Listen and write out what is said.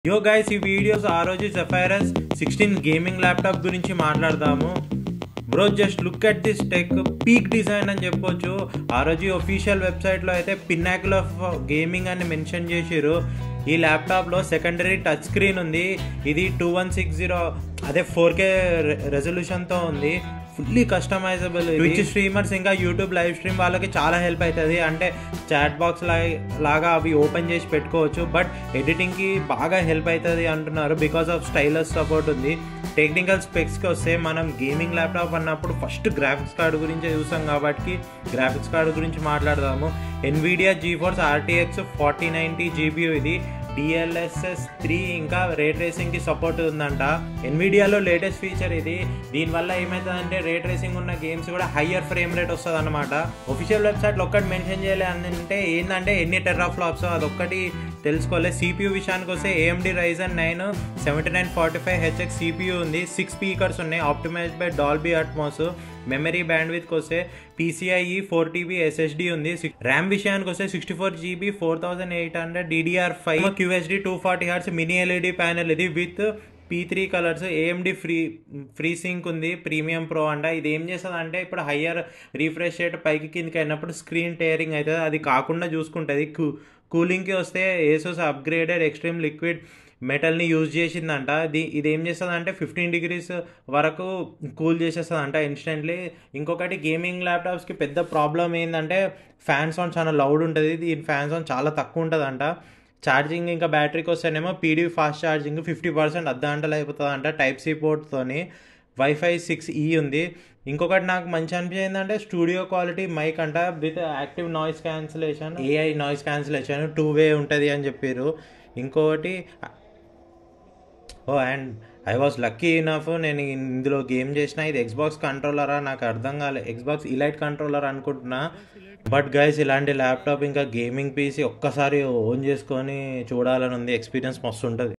యో గైస్ ఈ వీడియోస్ ఆ రోజు జెఫైరస్ సిక్స్టీన్ గేమింగ్ ల్యాప్టాప్ గురించి మాట్లాడదాము bro just look at this tech peak design అని చెప్పొచ్చు ఆ రోజు ఒఫీషియల్ వెబ్సైట్లో అయితే పిన్నాకిల్ ఆఫ్ గేమింగ్ అని మెన్షన్ చేసిర్రు ఈ ల్యాప్టాప్లో సెకండరీ టచ్ స్క్రీన్ ఉంది ఇది టూ వన్ సిక్స్ జీరో అదే ఫోర్ కే రెజల్యూషన్తో ఉంది ఫుల్లీ కస్టమైజబుల్ ట్విచ్ స్ట్రీమర్స్ ఇంకా యూట్యూబ్ లైవ్ స్ట్రీమ్ వాళ్ళకి చాలా హెల్ప్ అవుతుంది అంటే చాట్ బాక్స్ లాగా అవి ఓపెన్ చేసి పెట్టుకోవచ్చు బట్ ఎడిటింగ్కి బాగా హెల్ప్ అవుతుంది అంటున్నారు బికాస్ ఆఫ్ స్టైలస్ సపోర్ట్ ఉంది టెక్నికల్ స్పెక్స్కి వస్తే మనం గేమింగ్ ల్యాప్టాప్ అన్నప్పుడు ఫస్ట్ గ్రాఫిక్స్ కార్డు గురించి చూసాం కాబట్టి గ్రాఫిక్స్ కార్డు గురించి మాట్లాడదాము Nvidia GeForce RTX forty ninety GB ఇది డిఎల్ఎస్ఎస్ త్రీ ఇంకా రే ట్రేసింగ్కి సపోర్ట్ ఉందంట ఎన్విడియాలో లేటెస్ట్ ఫీచర్ ఇది దీనివల్ల ఏమవుతుందంటే రే ట్రేసింగ్ ఉన్న గేమ్స్ కూడా హయ్యర్ ఫ్రేమ్ రేట్ వస్తుంది అనమాట ఒఫిషియల్ వెబ్సైట్లో ఒక్కటి మెన్షన్ చేయలే అంటే ఏంటంటే ఎన్ని టెర్రా ఫ్లాప్స్ అదొక్కటి తెలుసుకోలేదు సిపియూ విషయానికి వస్తే AMD Ryzen nine seventy nine forty five HX CPU ఉంది సిక్స్ స్పీకర్స్ ఉన్నాయి optimise by Dolby Atmos memory band విత్కి వస్తే పీసీఐఈ ఫోర్ టీబీ ఎస్ఎస్డి ఉంది ర్యామ్ విషయానికి వస్తే sixty four GB four thousand eight hundred DDR five QHD two forty hertz mini LED panel ఇది with P three colours AMD free free sync ఉంది premium pro అంట ఇది ఏం చేస్తుంది అంటే ఇప్పుడు హయ్యర్ రీఫ్రెష్ రేట్ పైకి కిందకి అయినప్పుడు స్క్రీన్ టేరింగ్ అవుతుంది అది కాకుండా చూసుకుంటుంది కూ కూలింగ్కి వస్తే ఏసోస్ అప్గ్రేడెడ్ ఎక్స్ట్రీమ్ లిక్విడ్ మెటల్ని యూజ్ చేసిందంట ఇది ఇది ఏం చేస్తుంది అంటే ఫిఫ్టీన్ డిగ్రీస్ వరకు కూల్ చేసేస్తుంది అంట ఇన్స్టెంట్లీ ఇంకొకటి గేమింగ్ ల్యాప్టాప్స్కి పెద్ద ప్రాబ్లం ఏంటంటే ఫ్యాన్ సౌండ్ చాలా లౌడ్ ఉంటుంది దీని ఫ్యాన్ సౌండ్ చాలా తక్కువ ఉంటుందంట ఛార్జింగ్ ఇంకా బ్యాటరీకి వస్తేనేమో PD fast charging fifty percent అర్ధ గంటలు అయిపోతుంది అంట టైప్ సి పోర్ట్తోని వైఫై సిక్స్ ఈ ఉంది ఇంకొకటి నాకు మంచి అనిపించింది అంటే స్టూడియో క్వాలిటీ మైక్ అంట with active noise cancellation AI noise cancellation two way ఉంటుంది అని చెప్పారు ఇంకొకటి oh and I was lucky enough నేను ఇందులో గేమ్ చేసిన ఇది ఎక్స్బాక్స్ కంట్రోలరా నాకు అర్థం కాలేదు ఎక్స్బాక్స్ ఇలైట్ కంట్రోలర్ అనుకుంటున్నా బట్ గైస్ ఇలాంటి ల్యాప్టాప్ ఇంకా గేమింగ్ పీసీ ఒక్కసారి ఓన్ చేసుకొని చూడాలని ఉంది ఎక్స్పీరియన్స్ మస్తు ఉంటుంది